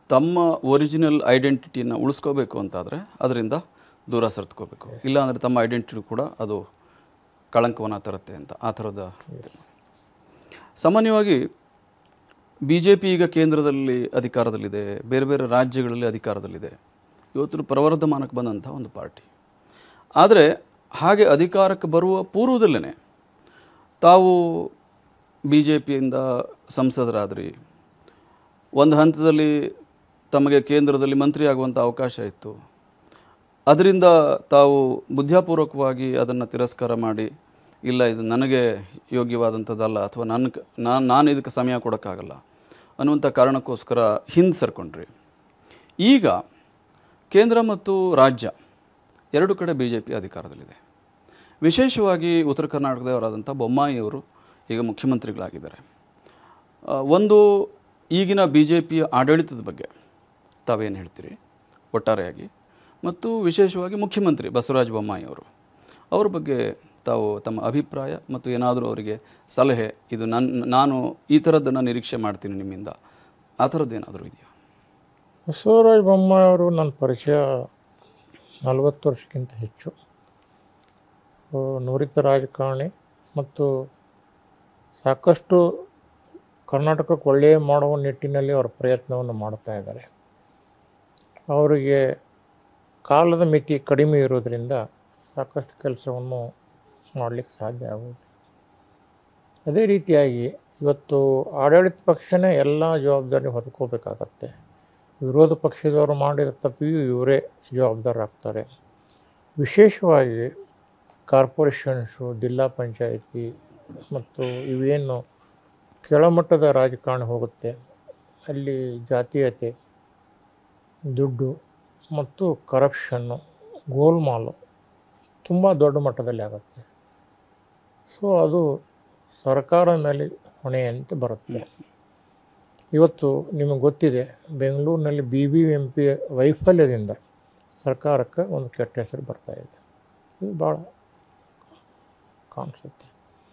ತಮ್ಮ ಒರಿಜಿನಲ್ ಐಡೆಂಟಿಟಿಯನ್ನು ಉಳಿಸ್ಕೋಬೇಕು ಅಂತಾದರೆ ಅದರಿಂದ ದೂರ ಸರಿದ್ಕೋಬೇಕು ಇಲ್ಲಾಂದರೆ ತಮ್ಮ ಐಡೆಂಟಿಟಿ ಕೂಡ ಅದು ಕಳಂಕವನ್ನು ತರುತ್ತೆ ಅಂತ ಆ ಥರದ ಸಾಮಾನ್ಯವಾಗಿ ಬಿ ಜೆ ಪಿ ಈಗ ಕೇಂದ್ರದಲ್ಲಿ ಅಧಿಕಾರದಲ್ಲಿದೆ ಬೇರೆ ಬೇರೆ ರಾಜ್ಯಗಳಲ್ಲಿ ಅಧಿಕಾರದಲ್ಲಿದೆ ಇವತ್ತು ಪ್ರವರ್ಧಮಾನಕ್ಕೆ ಬಂದಂಥ ಒಂದು ಪಾರ್ಟಿ ಆದರೆ ಹಾಗೆ ಅಧಿಕಾರಕ್ಕೆ ಬರುವ ಪೂರ್ವದಲ್ಲೇ ತಾವು ಬಿ ಜೆ ಪಿಯಿಂದ ಸಂಸದರಾದ್ರಿ ಒಂದು ಹಂತದಲ್ಲಿ ತಮಗೆ ಕೇಂದ್ರದಲ್ಲಿ ಮಂತ್ರಿ ಆಗುವಂಥ ಅವಕಾಶ ಇತ್ತು ಅದರಿಂದ ತಾವು ಬುದ್ಧಾಪೂರ್ವಕವಾಗಿ ಅದನ್ನು ತಿರಸ್ಕಾರ ಮಾಡಿ ಇಲ್ಲ ಇದು ನನಗೆ ಯೋಗ್ಯವಾದಂಥದ್ದಲ್ಲ ಅಥವಾ ನನ್ನ ನಾನು ನಾನು ಇದಕ್ಕೆ ಸಮಯ ಕೊಡೋಕ್ಕಾಗಲ್ಲ ಅನ್ನುವಂಥ ಕಾರಣಕ್ಕೋಸ್ಕರ ಹಿಂದೆ ಸರ್ಕೊಂಡ್ರಿ ಈಗ ಕೇಂದ್ರ ಮತ್ತು ರಾಜ್ಯ ಎರಡು ಕಡೆ ಬಿ ಜೆ ಪಿ ಅಧಿಕಾರದಲ್ಲಿದೆ ವಿಶೇಷವಾಗಿ ಉತ್ತರ ಕರ್ನಾಟಕದವರಾದಂಥ ಬೊಮ್ಮಾಯಿಯವರು ಈಗ ಮುಖ್ಯಮಂತ್ರಿಗಳಾಗಿದ್ದಾರೆ ಆ, ಒಂದು ಈಗಿನ ಬಿ ಜೆ ಪಿಯ ಆಡಳಿತದ ಬಗ್ಗೆ ತಾವೇನು ಹೇಳ್ತೀರಿ ಒಟ್ಟಾರೆಯಾಗಿ ಮತ್ತು ವಿಶೇಷವಾಗಿ ಮುಖ್ಯಮಂತ್ರಿ ಬಸವರಾಜ ಬೊಮ್ಮಾಯಿ ಅವರು ಅವ್ರ ಬಗ್ಗೆ ತಾವು ತಮ್ಮ ಅಭಿಪ್ರಾಯ ಮತ್ತು ಏನಾದರೂ ಅವರಿಗೆ ಸಲಹೆ ಇದು ನನ್ನ ನಾನು ಈ ಥರದ್ದನ್ನು ನಿರೀಕ್ಷೆ ಮಾಡ್ತೀನಿ ನಿಮ್ಮಿಂದ ಆ ಥರದ್ದು ಏನಾದರೂ ಇದೆಯಾ ಬಸವರಾಜ ಬೊಮ್ಮಾಯಿ ಅವರು ನನ್ನ ಪರಿಚಯ ನಲವತ್ತು ವರ್ಷಕ್ಕಿಂತ ಹೆಚ್ಚು ಆ, ನುರಿತ ರಾಜಕಾರಣಿ ಮತ್ತು ಸಾಕಷ್ಟು ಕರ್ನಾಟಕಕ್ಕೆ ಒಳ್ಳೆಯ ಮಾಡುವ ನಿಟ್ಟಿನಲ್ಲಿ ಅವರ ಪ್ರಯತ್ನವನ್ನು ಮಾಡ್ತಾ ಇದ್ದಾರೆ ಅವರಿಗೆ ಕಾಲದ ಮಿತಿ ಕಡಿಮೆ ಇರೋದರಿಂದ ಸಾಕಷ್ಟು ಕೆಲಸವನ್ನು ಮಾಡಲಿಕ್ಕೆ ಸಾಧ್ಯ ಆಗುವುದು ಅದೇ ರೀತಿಯಾಗಿ ಇವತ್ತು ಆಡಳಿತ ಪಕ್ಷನೇ ಎಲ್ಲ ಜವಾಬ್ದಾರಿ ಹೊತ್ಕೋಬೇಕಾಗತ್ತೆ ವಿರೋಧ ಪಕ್ಷದವರು ಮಾಡಿದ ತಪ್ಪಿಗೂ ಇವರೇ ಜವಾಬ್ದಾರರಾಗ್ತಾರೆ ವಿಶೇಷವಾಗಿ ಕಾರ್ಪೊರೇಷನ್ಸು ಜಿಲ್ಲಾ ಪಂಚಾಯಿತಿ ಮತ್ತು ಇವೇನು ಕೆಳಮಟ್ಟದ ರಾಜಕಾರಣ ಹೋಗುತ್ತೆ ಅಲ್ಲಿ ಜಾತೀಯತೆ ದುಡ್ಡು ಮತ್ತು ಕರಪ್ಷನ್ನು ಗೋಲ್ಮಾಲು ತುಂಬ ದೊಡ್ಡ ಮಟ್ಟದಲ್ಲಿ ಆಗುತ್ತೆ ಸೊ ಅದು ಸರ್ಕಾರ ಮೇಲೆ ಹೊಣೆಯಂತೆ ಬರುತ್ತೆ ಇವತ್ತು ನಿಮಗೆ ಗೊತ್ತಿದೆ ಬೆಂಗಳೂರಿನಲ್ಲಿ ಬಿ ಬಿ ಎಂ ಪಿ ವೈಫಲ್ಯದಿಂದ ಸರ್ಕಾರಕ್ಕೆ ಒಂದು ಕೆಟ್ಟ ಹೆಸರು ಬರ್ತಾ ಇದೆ ಇದು ಭಾಳ ಕಾಣಿಸುತ್ತೆ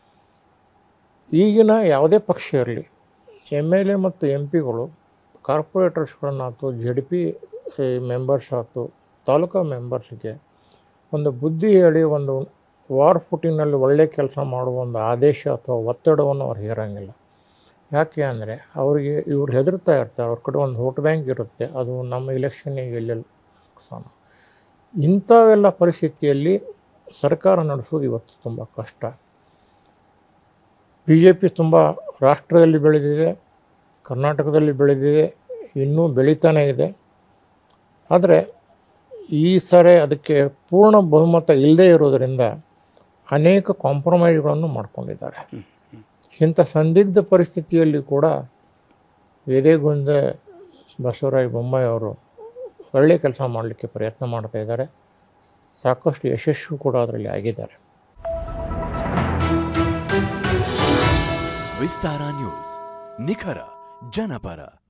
ಈಗಿನ ಯಾವುದೇ ಪಕ್ಷ ಇರಲಿ ಎಮ್ ಎಲ್ ಎ ಮತ್ತು ಎಂ ಪಿಗಳು ಕಾರ್ಪೊರೇಟರ್ಸ್ಗಳನ್ನಾಯ್ತು ಜಡ್ ಪಿ ಮೆಂಬರ್ಸ್ ಆಯ್ತು ತಾಲೂಕಾ ಮೆಂಬರ್ಸ್ಗೆ ಒಂದು ಬುದ್ಧಿ ಹೇಳಿ ಒಂದು ವಾರ್ ಫುಟಿನಲ್ಲಿ ಒಳ್ಳೆ ಕೆಲಸ ಮಾಡುವ ಒಂದು ಆದೇಶ ಅಥವಾ ಒತ್ತಡವನ್ನು ಅವ್ರು ಹೇರಂಗಿಲ್ಲ ಯಾಕೆ ಅಂದರೆ ಅವರಿಗೆ ಇವ್ರು ಹೆದರ್ತಾ ಇರ್ತಾರೆ ಅವ್ರ ಕಡೆ ಒಂದು ವೋಟ್ ಬ್ಯಾಂಕ್ ಇರುತ್ತೆ ಅದು ನಮ್ಮ ಇಲೆಕ್ಷನ್ನಿಗೆ ಎಲ್ಲೆಲ್ಲ ನುಕ್ಸಾನ ಇಂಥವೆಲ್ಲ ಪರಿಸ್ಥಿತಿಯಲ್ಲಿ ಸರ್ಕಾರ ನಡೆಸೋದು ಇವತ್ತು ತುಂಬ ಕಷ್ಟ ಬಿ ಜೆ ಪಿ ತುಂಬ ರಾಷ್ಟ್ರದಲ್ಲಿ ಬೆಳೆದಿದೆ ಕರ್ನಾಟಕದಲ್ಲಿ ಬೆಳೆದಿದೆ ಇನ್ನೂ ಬೆಳೀತಾನೇ ಇದೆ ಆದರೆ ಈ ಸರಿ ಅದಕ್ಕೆ ಪೂರ್ಣ ಬಹುಮತ ಇಲ್ಲದೇ ಇರೋದರಿಂದ ಅನೇಕ ಕಾಂಪ್ರಮೈಸ್ಗಳನ್ನು ಮಾಡ್ಕೊಂಡಿದ್ದಾರೆ ಇಂಥ ಸಂದಿಗ್ಧ ಪರಿಸ್ಥಿತಿಯಲ್ಲಿ ಕೂಡ ಎದೆಗುಂದ ಬಸವರಾಜ ಬೊಮ್ಮಾಯಿ ಅವರು ಒಳ್ಳೆಯ ಕೆಲಸ ಮಾಡಲಿಕ್ಕೆ ಪ್ರಯತ್ನ ಮಾಡ್ತಾ ಇದ್ದಾರೆ ಸಾಕಷ್ಟು ಯಶಸ್ಸು ಕೂಡ ಅದರಲ್ಲಿ ಆಗಿದ್ದಾರೆ ವಿಸ್ತಾರ ನ್ಯೂಸ್ ನಿಖರ ಜನಪರ